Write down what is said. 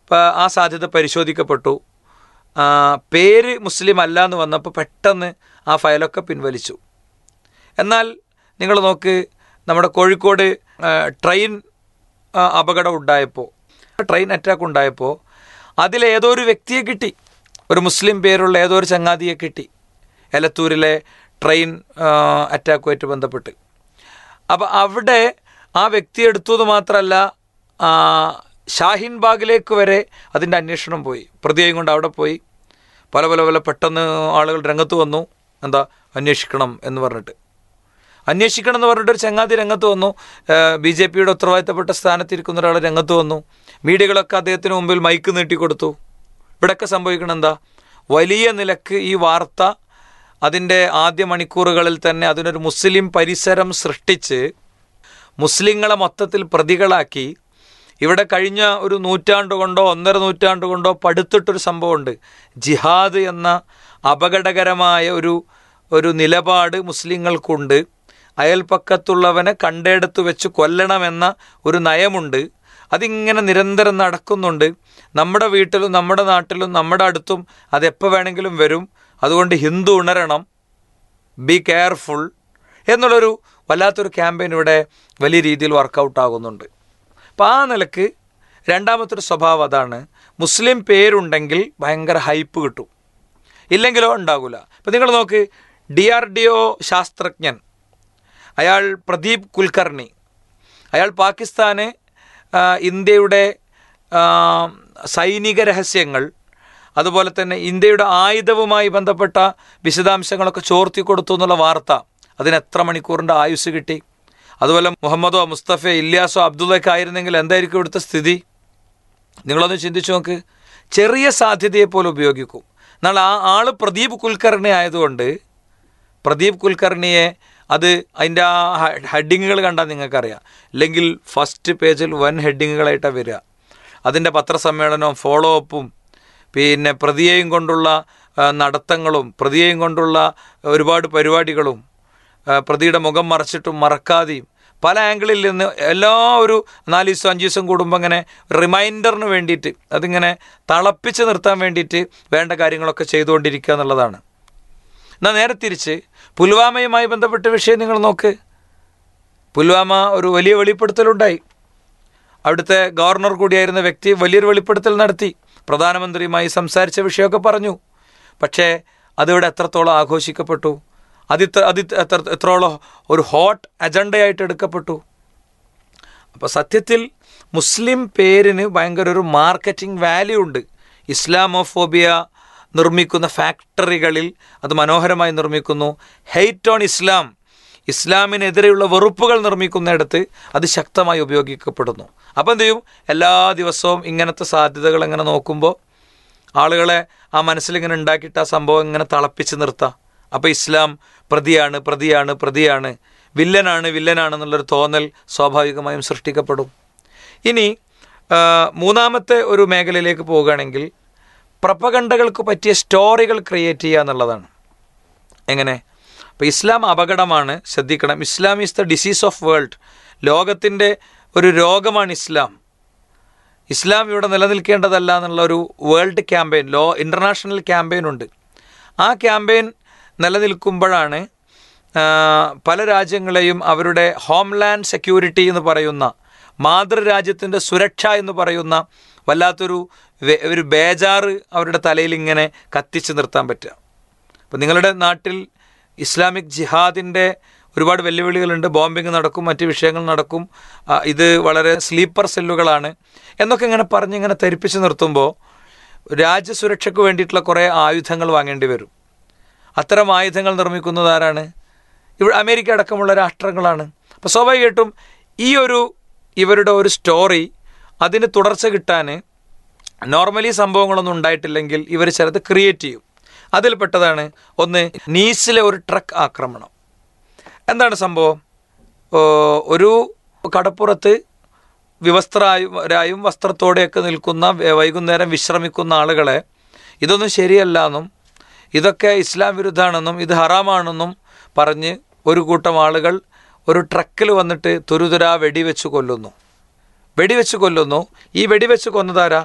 അപ്പോൾ ആ സാധ്യത പരിശോധിക്കപ്പെട്ടു ആ, പേര് മുസ്ലിം അല്ല എന്ന് വന്നപ്പോൾ പെട്ടെന്ന് ആ ഫയലൊക്കെ പിൻവലിച്ചു എന്നാൽ നിങ്ങൾ നോക്ക് നമ്മുടെ കോഴിക്കോട് ആ, ട്രെയിൻ ആ, അപകടം ഉണ്ടായപ്പോൾ ട്രെയിൻ അറ്റാക്ക് ഉണ്ടായപ്പോൾ അതിലേതോ ഒരു വ്യക്തിയെ കിട്ടി ഒരു മുസ്ലിം പേരുള്ള ഏതോ ഒരു ചങ്ങാതിയെ കിട്ടി എലത്തൂരിലെ ട്രെയിൻ ആ, അറ്റാക്കുമായിട്ട് ബന്ധപ്പെട്ട് അപ്പോൾ അവിടെ ആ വ്യക്തി എടുത്തത് മാത്രമല്ല ആ, ഷാഹിൻ ബാഗിലേക്ക് വരെ അതിൻ്റെ അന്വേഷണം പോയി പ്രതിയെയും കൊണ്ട് അവിടെ പോയി പല പല പല പെട്ടെന്ന് ആളുകൾ രംഗത്ത് വന്നു എന്താ അന്വേഷിക്കണം എന്ന് പറഞ്ഞിട്ട് അന്വേഷിക്കണം എന്ന് പറഞ്ഞിട്ട് ഒരു ചങ്ങാതി രംഗത്ത് വന്നു ബി ജെ പിയുടെ ഉത്തരവാദിത്തപ്പെട്ട സ്ഥാനത്തിരിക്കുന്ന ഒരാൾ രംഗത്ത് വന്നു മീഡിയകളൊക്കെ അദ്ദേഹത്തിന് മുമ്പിൽ മൈക്ക് നീട്ടിക്കൊടുത്തു ഇവിടെയൊക്കെ സംഭവിക്കണം എന്താ വലിയ നിലക്ക് ഈ വാർത്ത അതിൻ്റെ ആദ്യ മണിക്കൂറുകളിൽ തന്നെ അതിനൊരു മുസ്ലിം പരിസരം സൃഷ്ടിച്ച് മുസ്ലിങ്ങളെ മൊത്തത്തിൽ പ്രതികളാക്കി ഇവിടെ കഴിഞ്ഞ ഒരു നൂറ്റാണ്ട് കൊണ്ടോ ഒന്നര നൂറ്റാണ്ട് കൊണ്ടോ പടുത്തിട്ടൊരു സംഭവമുണ്ട് ജിഹാദ് എന്ന അപകടകരമായ ഒരു ഒരു നിലപാട് മുസ്ലിങ്ങൾക്കുണ്ട് അയൽപ്പക്കത്തുള്ളവനെ കണ്ടെടുത്ത് വെച്ച് കൊല്ലണമെന്ന ഒരു നയമുണ്ട് അതിങ്ങനെ നിരന്തരം നടക്കുന്നുണ്ട് നമ്മുടെ വീട്ടിലും നമ്മുടെ നാട്ടിലും നമ്മുടെ അടുത്തും അതെപ്പോൾ വേണമെങ്കിലും വരും അതുകൊണ്ട് ഹിന്ദു ഉണരണം ബി കെയർഫുൾ എന്നുള്ളൊരു വല്ലാത്തൊരു ക്യാമ്പയിൻ ഇവിടെ വലിയ രീതിയിൽ വർക്കൗട്ട് ആകുന്നുണ്ട് അപ്പം ആ നിലക്ക് രണ്ടാമത്തെ സ്വഭാവം അതാണ് മുസ്ലിം പേരുണ്ടെങ്കിൽ ഭയങ്കര ഹൈപ്പ് കിട്ടും ഇല്ലെങ്കിലോ ഉണ്ടാകില്ല ഇപ്പം നിങ്ങൾ നോക്ക് ഡി ആർ ഡി ഒ ശാസ്ത്രജ്ഞൻ അയാൾ പ്രദീപ് കുൽക്കർണി അയാൾ പാകിസ്ഥാന് ആ, ഇന്ത്യയുടെ ആ, സൈനിക രഹസ്യങ്ങൾ അതുപോലെ തന്നെ ഇന്ത്യയുടെ ആയുധവുമായി ബന്ധപ്പെട്ട വിശദാംശങ്ങളൊക്കെ ചോർത്തി കൊടുത്തു എന്നുള്ള വാർത്ത അതിന് എത്ര മണിക്കൂറിൻ്റെ ആയുസ് കിട്ടി അതുപോലെ മുഹമ്മദോ മുസ്തഫയോ ഇല്യാസോ അബ്ദുള്ളയൊക്കെ ആയിരുന്നെങ്കിൽ എന്തായിരിക്കും ഇവിടുത്തെ സ്ഥിതി നിങ്ങളൊന്ന് ചിന്തിച്ചു നോക്ക് ചെറിയ സാധ്യതയെ പോലെ ഉപയോഗിക്കും എന്നാൽ ആ ആള് പ്രദീപ് കുൽക്കർണി ആയതുകൊണ്ട് പ്രദീപ് കുൽക്കർണിയെ അത് അതിൻ്റെ ആ ഹെഡിങ്ങുകൾ കണ്ടാൽ നിങ്ങൾക്കറിയാം അല്ലെങ്കിൽ ഫസ്റ്റ് പേജിൽ വൻ ഹെഡിങ്ങുകളായിട്ടാണ് വരിക അതിൻ്റെ പത്രസമ്മേളനവും ഫോളോ അപ്പും പിന്നെ പ്രതിയെയും കൊണ്ടുള്ള ആ, നടത്തങ്ങളും പ്രതിയെയും കൊണ്ടുള്ള ഒരുപാട് പരിപാടികളും ആ, പ്രതിയുടെ മുഖം മറച്ചിട്ടും മറക്കാതെയും പല ആംഗിളിൽ നിന്ന് എല്ലാ ഒരു നാല് ദിവസം അഞ്ച് ദിവസം കൂടുമ്പോൾ ഇങ്ങനെ റിമൈൻഡറിന് വേണ്ടിയിട്ട് അതിങ്ങനെ തളപ്പിച്ച് നിർത്താൻ വേണ്ടിയിട്ട് വേണ്ട കാര്യങ്ങളൊക്കെ ചെയ്തുകൊണ്ടിരിക്കുക എന്നുള്ളതാണ് എന്നാൽ നേരെ തിരിച്ച് പുൽവാമയുമായി ബന്ധപ്പെട്ട വിഷയം നിങ്ങൾ നോക്ക് പുൽവാമ ഒരു വലിയ വെളിപ്പെടുത്തലുണ്ടായി അവിടുത്തെ ഗവർണർ കൂടിയായിരുന്ന വ്യക്തി വലിയൊരു വെളിപ്പെടുത്തൽ നടത്തി പ്രധാനമന്ത്രിയുമായി സംസാരിച്ച വിഷയമൊക്കെ പറഞ്ഞു പക്ഷേ അതിവിടെ എത്രത്തോളം ആഘോഷിക്കപ്പെട്ടു അതിത്ര അത് എത്ര എത്രോളം ഒരു ഹോട്ട് അജണ്ടയായിട്ട് എടുക്കപ്പെട്ടു അപ്പോൾ സത്യത്തിൽ മുസ്ലിം പേരിന് ഭയങ്കര ഒരു മാർക്കറ്റിംഗ് വാല്യൂ ഉണ്ട് ഇസ്ലാമോഫോബിയ നിർമ്മിക്കുന്ന ഫാക്ടറികളിൽ അത് മനോഹരമായി നിർമ്മിക്കുന്നു ഹെയ്റ്റ് ഓൺ ഇസ്ലാം ഇസ്ലാമിനെതിരെയുള്ള വെറുപ്പുകൾ നിർമ്മിക്കുന്നിടത്ത് അത് ശക്തമായി ഉപയോഗിക്കപ്പെടുന്നു അപ്പോൾ എന്ത് ചെയ്യും എല്ലാ ദിവസവും ഇങ്ങനത്തെ സാധ്യതകൾ ഇങ്ങനെ നോക്കുമ്പോൾ ആളുകളെ ആ മനസ്സിലിങ്ങനെ ഉണ്ടാക്കിയിട്ട് ആ സംഭവം ഇങ്ങനെ തിളപ്പിച്ച് നിർത്താം അപ്പോൾ ഇസ്ലാം പ്രതിയാണ് പ്രതിയാണ് പ്രതിയാണ് വില്ലനാണ് വില്ലനാണ് എന്നുള്ളൊരു തോന്നൽ സ്വാഭാവികമായും സൃഷ്ടിക്കപ്പെടും ഇനി ആ, മൂന്നാമത്തെ ഒരു മേഖലയിലേക്ക് പോവുകയാണെങ്കിൽ പ്രപകണ്ഡകൾക്ക് പറ്റിയ സ്റ്റോറികൾ ക്രിയേറ്റ് ചെയ്യുക എന്നുള്ളതാണ് എങ്ങനെ അപ്പോൾ ഇസ്ലാം അപകടമാണ് ശ്രദ്ധിക്കണം Islam is the disease of world ലോകത്തിൻ്റെ ഒരു രോഗമാണ് ഇസ്ലാം ഇസ്ലാം ഇവിടെ നിലനിൽക്കേണ്ടതല്ല എന്നുള്ള ഒരു വേൾഡ് ക്യാമ്പയിൻ ലോ ഇൻ്റർനാഷണൽ ക്യാമ്പയിൻ ഉണ്ട് ആ ക്യാമ്പയിൻ നിലനിൽക്കുമ്പോഴാണ് ആ, പല രാജ്യങ്ങളെയും അവരുടെ ഹോംലാൻഡ് സെക്യൂരിറ്റി എന്ന് പറയുന്ന മാതൃരാജ്യത്തിൻ്റെ സുരക്ഷ എന്ന് പറയുന്ന വല്ലാത്തൊരു വെ- ഒരു ബേജാറ് അവരുടെ തലയിൽ ഇങ്ങനെ കത്തിച്ച് നിർത്താൻ പറ്റുക അപ്പോൾ നിങ്ങളുടെ നാട്ടിൽ ഇസ്ലാമിക് ജിഹാദിൻ്റെ ഒരുപാട് വെല്ലുവിളികളുണ്ട് ബോംബിങ് നടക്കും മറ്റ് വിഷയങ്ങൾ നടക്കും ആ, ഇത് വളരെ സ്ലീപ്പർ സെല്ലുകളാണ് എന്നൊക്കെ ഇങ്ങനെ പറഞ്ഞ് ഇങ്ങനെ ധരിപ്പിച്ച് നിർത്തുമ്പോൾ രാജ്യസുരക്ഷയ്ക്ക് വേണ്ടിയിട്ടുള്ള കുറേ ആയുധങ്ങൾ വാങ്ങേണ്ടി വരും അത്തരം ആയുധങ്ങൾ നിർമ്മിക്കുന്നത് ആരാണ് ഇവിടെ അമേരിക്ക അടക്കമുള്ള രാഷ്ട്രങ്ങളാണ് അപ്പോൾ സ്വാഭാവികമായിട്ടും ഈ ഒരു ഇവരുടെ ഒരു സ്റ്റോറി അതിന് തുടർച്ച കിട്ടാൻ നോർമലി സംഭവങ്ങളൊന്നും ഉണ്ടായിട്ടില്ലെങ്കിൽ ഇവർ ചിലത് ക്രിയേറ്റ് ചെയ്യും അതിൽപ്പെട്ടതാണ് ഒന്ന് നീസിലെ ഒരു ട്രക്ക് ആക്രമണം എന്താണ് സംഭവം ഓ, ഒരു കടപ്പുറത്ത് വിവസ്ത്രരായും വസ്ത്രത്തോടെയൊക്കെ നിൽക്കുന്ന വെ- വൈകുന്നേരം വിശ്രമിക്കുന്ന ആളുകളെ ഇതൊന്നും ശരിയല്ല എന്നും ഇതൊക്കെ ഇസ്ലാം വിരുദ്ധാണെന്നും ഇത് ഹറാമാണെന്നും പറഞ്ഞ് ഒരു കൂട്ടം ആളുകൾ ഒരു ട്രക്കിൽ വന്നിട്ട് തുരുതുരാ വെടിവെച്ച് കൊല്ലുന്നു വെടിവെച്ച് കൊല്ലുന്നു ഈ വെടിവെച്ച് കൊന്നതാരാ